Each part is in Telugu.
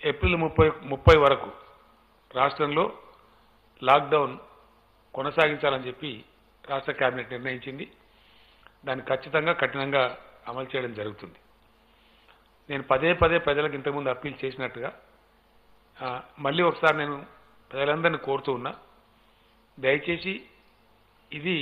ఏప్రిల్ ముప్పై ముప్పై వరకు రాష్ట్రంలో లాక్డౌన్ కొనసాగించాలని చెప్పి రాష్ట్ర కేబినెట్ నిర్ణయించింది దాన్ని ఖచ్చితంగా కఠినంగా అమలు చేయడం జరుగుతుంది నేను పదే పదే ప్రజలకు ఇంతకుముందు అప్పీల్ చేసినట్టుగా ఆ, మళ్ళీ ఒకసారి నేను ప్రజలందరినీ కోరుతూ ఉన్నా దయచేసి ఇది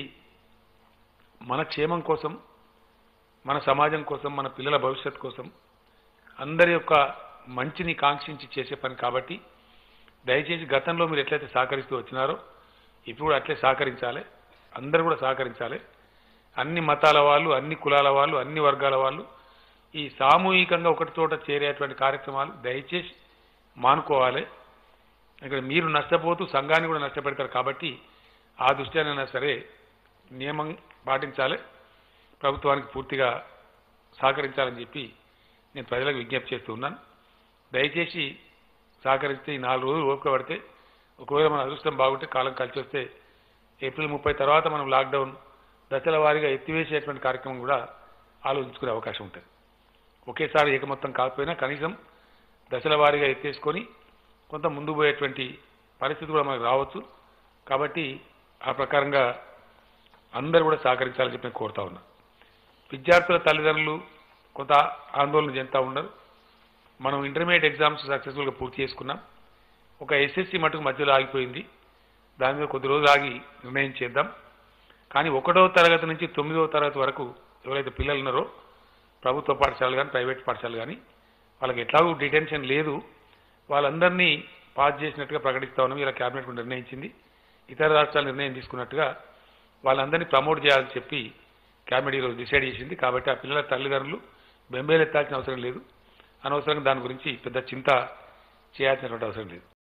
మన క్షేమం కోసం మన సమాజం కోసం మన పిల్లల భవిష్యత్ కోసం అందరి యొక్క మంచిని కాంక్షించి చేసే పని కాబట్టి దయచేసి గతంలో మీరు ఎట్లయితే సహకరిస్తూ వచ్చినారో ఇప్పుడు కూడా అట్లే సహకరించాలి అందరూ కూడా సహకరించాలి అన్ని మతాల వాళ్ళు అన్ని కులాల వాళ్ళు అన్ని వర్గాల వాళ్ళు ఈ సామూహికంగా ఒకటి చోట చేరేటువంటి కార్యక్రమాలు దయచేసి మానుకోవాలి ఇక్కడ మీరు నష్టపోతూ సంఘాన్ని కూడా నష్టపెడతారు కాబట్టి ఆ దృష్ట్యానైనా సరే నియమం పాటించాలి ప్రభుత్వానికి పూర్తిగా సహకరించాలని చెప్పి నేను ప్రజలకు విజ్ఞప్తి చేస్తూ ఉన్నాను దయచేసి సహకరిస్తే ఈ నాలుగు రోజులు ఓపిక పడితే ఒకవేళ మన అదృష్టం బాగుంటే కాలం కలిసి వస్తే ఏప్రిల్ ముప్పై తర్వాత మనం లాక్డౌన్ దశల వారీగా ఎత్తివేసేటువంటి కార్యక్రమం కూడా ఆలోచించుకునే అవకాశం ఉంటుంది ఒకేసారి ఏకమొత్తం కాకపోయినా కనీసం దశల వారీగా ఎత్తేసుకొని కొంత ముందు పోయేటువంటి పరిస్థితి కూడా మనకు రావచ్చు కాబట్టి ఆ ప్రకారంగా అందరూ కూడా సహకరించాలని చెప్పి నేను కోరుతా ఉన్నా విద్యార్థుల తల్లిదండ్రులు కొంత ఆందోళన చెందుతూ ఉన్నారు మనం ఇంటర్మీడియట్ ఎగ్జామ్స్ సక్సెస్ఫుల్గా పూర్తి చేసుకున్నాం ఒక ఎస్ఎస్సి మటుకు మధ్యలో ఆగిపోయింది దాని మీద కొద్ది రోజులు ఆగి నిర్ణయం చేద్దాం కానీ ఒకటో తరగతి నుంచి తొమ్మిదవ తరగతి వరకు ఎవరైతే పిల్లలు ఉన్నారో ప్రభుత్వ పాఠశాలలు కానీ ప్రైవేట్ పాఠశాలలు కానీ వాళ్ళకి ఎట్లాగూ డిటెన్షన్ లేదు వాళ్ళందరినీ పాస్ చేసినట్టుగా ప్రకటిస్తా ఉన్నాం ఇలా క్యాబినెట్ కూడా నిర్ణయించింది ఇతర రాష్ట్రాలు నిర్ణయం తీసుకున్నట్టుగా వాళ్ళందరినీ ప్రమోట్ చేయాలని చెప్పి క్యాబినెట్ ఈరోజు డిసైడ్ చేసింది కాబట్టి ఆ పిల్లల తల్లిదండ్రులు బెంబేలు ఎత్తాల్సిన అవసరం లేదు అనవసరంగా దాని గురించి పెద్ద చింత చేయాల్సినటువంటి అవసరం లేదు